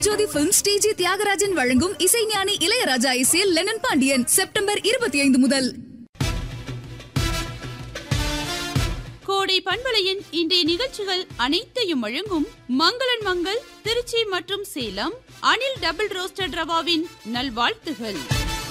ஜோதி film Sreeji Thiagarajan வழங்கும் இசைஞானி இளையராஜா இசையில் லெனன் பாண்டியன் செப்டம்பர் இருபத்தி ஐந்து முதல் கோடை பண்பலையின் இன்றைய நிகழ்ச்சிகள் அனைத்தையும் வழங்கும் மங்களன் மங்கள் திருச்சி மற்றும் சேலம் அனில் டபுள் ரோஸ்டட் ரவாவின் நல்வாழ்த்துகள்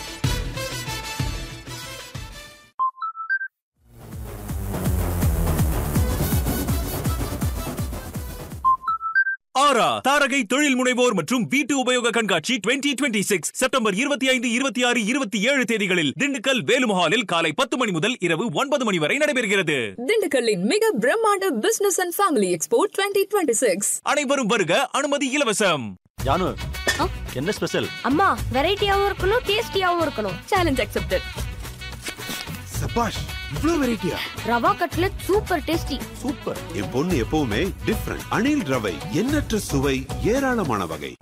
ஆரா தாரகை தொழில் முனைவோர் மற்றும் வீட்டு உபயோக கண்காட்சி 2026 சிக்ஸ் செப்டம்பர் இருபத்தி ஐந்து இருபத்தி ஆறு இருபத்தி ஏழு தேதிகளில் திண்டுக்கல் வேலுமஹாலில் காலை பத்து மணி முதல் இரவு ஒன்பது மணி வரை நடைபெறுகிறது திண்டுக்கல்லின் மிக பிரம்மாண்ட business and family expo twenty twenty six அனைவரும் வருக அனுமதி இலவசம் ஜானு என்ன ஸ்பெஷல் அம்மா வெரைட்டியாவும் இருக்கணும் டேஸ்டியாவும் இருக்கணும் சேலஞ்ச் அக்செப்டட் சபாஷ் இவ்ளோ வெரைட்டியா rava cutlet super tasty super என் பொண்ணு எப்பவுமே டிஃப்ரெண்ட் அணில் ரவை எண்ணற்ற சுவை ஏராளமான வகை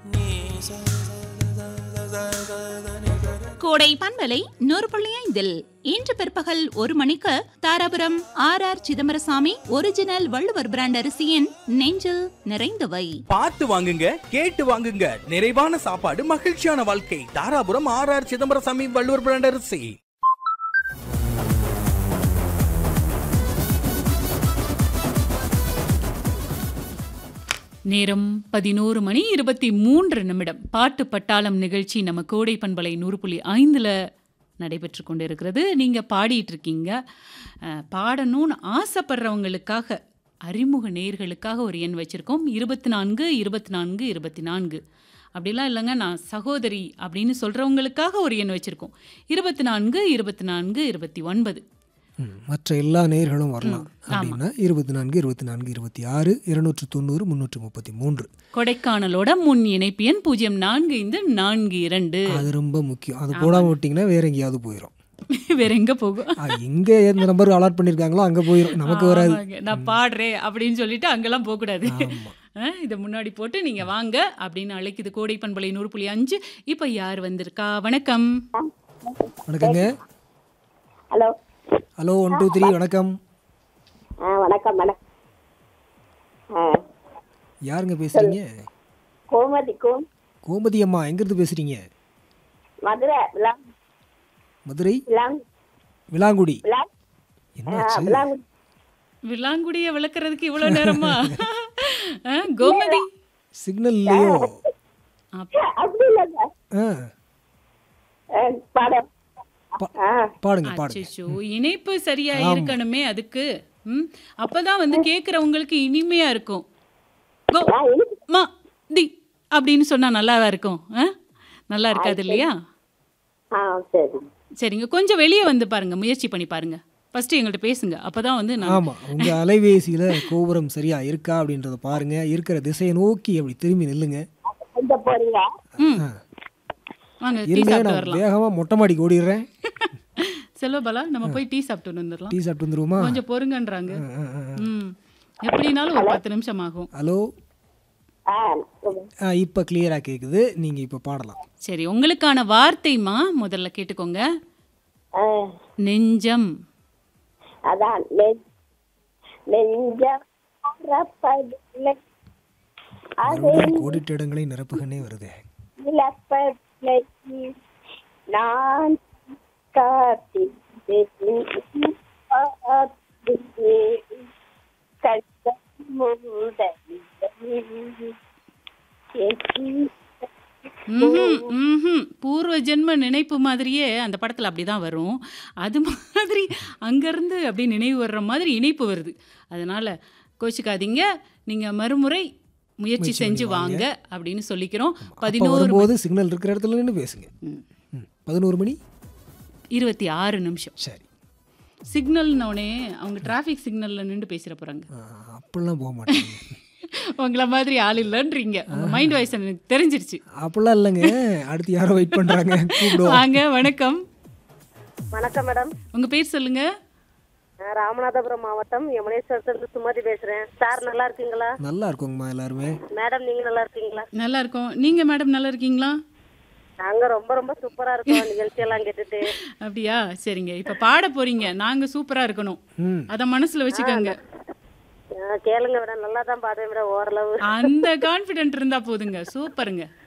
கோடை பண்பலை நூறு புள்ளி ஐந்தில் இன்று பிற்பகல் ஒரு மணிக்கு Dharapuram R R Chidambarasamy original Valluvar brand அரிசியின் நெஞ்சில் நிறைந்தவை பார்த்து வாங்குங்க கேட்டு வாங்குங்க நிறைவான சாப்பாடு மகிழ்ச்சியான வாழ்க்கை Dharapuram R R Chidambarasamy Valluvar brand அரிசி நேரம் பதினோரு மணி இருபத்தி மூன்று நிமிடம் பாட்டு பட்டாளம் நிகழ்ச்சி நம்ம கோடை பண்பலை நூறு புள்ளி ஐந்தில் நடைபெற்று கொண்டு இருக்கிறது நீங்கள் பாடிட்டு இருக்கீங்க அஹ், பாடணும்னு ஆசைப்படுறவங்களுக்காக அறிமுக நேர்களுக்காக ஒரு எண் வச்சுருக்கோம் இருபத்தி நான்கு இருபத்தி நான்கு இருபத்தி நான்கு அப்படிலாம் இல்லைங்க நான் சகோதரி அப்படின்னு சொல்கிறவங்களுக்காக ஒரு எண் வச்சுருக்கோம் இருபத்தி நான்கு இருபத்தி நான்கு இருபத்தி ஒன்பது ம், மற்ற எல்லா நேர்களும் வரலாம் அப்படின்னா இருபத்தி நான்கு இருபத்தி நான்கு இருபத்தி ஆறு இருநூற்று தொண்ணூறு முந்நூற்று முப்பத்தி மூன்று கொடைக்கானலோட முன் இணைப்பு எண் பூஜ்ஜியம் நான்கு ஐந்து நான்கு இரண்டு அது ரொம்ப முக்கியம் அது போடாம விட்டிங்கன்னா வேற எங்கேயாவது போயிடும் வேற எங்க போகும் எங்கே எந்த நம்பர் அலாட் பண்ணியிருக்காங்களோ அங்கே போயிடும் நமக்கு வராது ஆமாங்க. நான் பாடுறேன் அப்படின்னு சொல்லிட்டு அங்கெல்லாம் போக கூடாது ஆமா. இதை முன்னாடி போட்டு நீங்க வாங்க அப்படின்னு அழைக்குது கோடை பண்பலை நூறு புள்ளி அஞ்சு இப்ப யார் வந்திருக்கா வணக்கம் வணக்கங்க hello hello one two three வணக்கம் ஆ வணக்கம் மேடம் ஆ யாருங்க பேசுறீங்க கோமதி கோம் கோமதி அம்மா எங்கேருந்து பேசுறீங்க மதுரை விளாங் மதுரை விளாங் விலாங்குடி விளாங் ஆ, என்னாச்சு விளாங்குடி விலாங்குடிய விளக்குறதுக்கு இவ்வளவு நேரமா ஆ, கோமதி சிக்னல் இல்லையோ அப்ப- அப்படி இல்லைங்க ஆ ஆ, பாடம் பா- ஆ பாடுங்க பாடுங்க அச்சச்சோ, இணைப்பு சரியா இருக்கணுமே அதுக்கு ம் அப்பதான் வந்து கேக்குறவங்களுக்கு இனிமையா இருக்கும் கோ ஆ, இனிப்பு. மா தி அப்படின்னு சொன்னா நல்லாவா இருக்கும் ஆ? நல்லா இருக்காது இல்லையா ஆ சரி சரிங்க கொஞ்சம் வெளியே வந்து பாருங்க முயற்சி பண்ணி பாருங்க ஃபர்ஸ்ட் எங்கள்கிட்ட பேசுங்க அப்பதான் வந்து நான் ஆமா உங்க அலைபேசியில கோபுரம் சரியா இருக்கா அப்படின்றத பாருங்க இருக்கிற திசையை நோக்கி அப்படி திரும்பி நில்லுங்க கொஞ்சம் போறீங்க ம் வாங்க டீ இருங்க சாப்பிட்டு நான் வரலாம் வேகமா மொட்டை மாடிக்கு ஓடிடுறேன் செல்வபாலா நம்ம போய் டீ சாப்பிட்டு வந்துடலாம் டீ சாப்பிட்டு வந்துருவோமா கொஞ்சம் பொறுங்கன்றாங்க ம் எப்படினாலும் ஒரு பத்து நிமிஷம் ஆகும் ஹலோ ஆ ஆ இப்போ கிளியரா கேக்குது நீங்க இப்போ பாடலாம் சரி உங்களுக்கான வார்த்தைமா முதல்ல கேட்டுக்கோங்க ஆ, நெஞ்சம் அதான் நெ- நெஞ்சம் மறப்பதில்லை. அதை மறுபடியும் கோடிட்ட இடங்களை நிரப்புகனே வருது இழப்பதில்லை. நான் காத்திருந்தேன் காத்திருந்தேன். கண்கள் மூடவில்லை. என் ம்ஹும், ம்ஹும். பூர்வ ஜென்ம நினைப்பு மாதிரியே அந்த படத்துல அப்படிதான் வரும் அது மாதிரி அங்கிருந்து அப்படி நினைவு வர்ற மாதிரி இணைப்பு வருது அதனால கோச்சிக்காதீங்க நீங்க மறுமுறை முயற்சி செஞ்சு வாங்க அப்படின்னு சொல்லிக்கிறோம் அப்ப பதினோரு வரும்போது சிக்னல் இருக்கிற இடத்துல நின்று பேசுங்க ம். ம். பதினோரு மணி இருபத்தி ஆறு நிமிஷம் சரி சிக்னல்னோடனே அவங்க டிராஃபிக் சிக்னல்ல நின்று பேசிட போறாங்க ஆ, அப்படிலாம் போக மாட்டாங்க உங்கள மாதிரி ஆள் இல்லைன்றீங்க உங்க மைண்ட் வாய்ஸ் எனக்கு தெரிஞ்சிருச்சு அப்படிலாம் இல்லைங்க அடுத்து யாரோ வெயிட் பண்றாங்க கூப்பிடுவோம் வாங்க வணக்கம் வணக்கம் மேடம் உங்க பேர் சொல்லுங்க நான் ராமநாதபுரம் மாவட்டம் யமுனேஸ்வரத்துல சுமதி பேசுறேன் சார் நல்லா இருக்கீங்களா நல்லா இருக்குங்கம்மா எல்லாருமே மேடம் நீங்க நல்லா இருக்கீங்களா நல்லா இருக்கோம் நீங்க மேடம் நல்லா இருக்கீங்களா நாங்க ரொம்ப ரொம்ப சூப்பரா இருக்கோம் நிகழ்ச்சி எல்லாம் கேட்டுட்டு அப்படியா சரிங்க இப்ப பாட போறீங்க நாங்க சூப்பரா இருக்கணும் ம் அத மனசுல வச்சுக்கோங்க கேளுங்க மேடம் நல்லா தான் பாடுவேன் மேடம் ஓரளவு அந்த கான்ஃபிடென்ட் இருந்தா போதுங்க சூப்பருங்க